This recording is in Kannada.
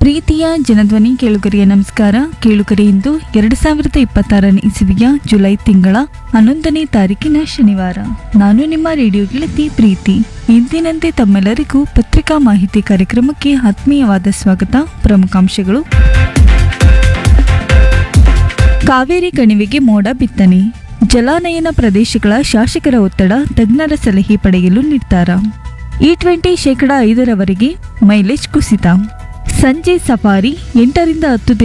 ಪ್ರೀತಿಯ ಜನಧ್ವನಿ ಕೇಳುಗರಿಯ ನಮಸ್ಕಾರ ಕೇಳುಗರಿ ಇಂದು ಎರಡು ಸಾವಿರದ ಇಪ್ಪತ್ತಾರನೇ ಇಸವಿಯ ಜುಲೈ ತಿಂಗಳ ಹನ್ನೊಂದನೇ ತಾರೀಕಿನ ಶನಿವಾರ ನಾನು ನಿಮ್ಮ ರೇಡಿಯೋ ಗೆಳತಿ ಪ್ರೀತಿ ಇಂದಿನಂತೆ ತಮ್ಮೆಲ್ಲರಿಗೂ ಪತ್ರಿಕಾ ಮಾಹಿತಿ ಕಾರ್ಯಕ್ರಮಕ್ಕೆ ಆತ್ಮೀಯವಾದ ಸ್ವಾಗತ ಪ್ರಮುಖಾಂಶಗಳು ಕಾವೇರಿ ಕಣಿವೆಗೆ ಮೋಡ ಬಿತ್ತನೆ ಜಲಾನಯನ ಪ್ರದೇಶಗಳ ಶಾಸಕರ ಒತ್ತಡ ತಜ್ಞರ ಸಲಹೆ ಪಡೆಯಲು ನಿರ್ಧಾರ ಇ ಟ್ವೆಂಟಿ ಶೇಕಡ ಐದರವರೆಗೆ ಮೈಲೇಜ್ ಕುಸಿತ ಸಂಜೆ ಸಫಾರಿ ಎಂಟರಿಂದ ಹತ್ತು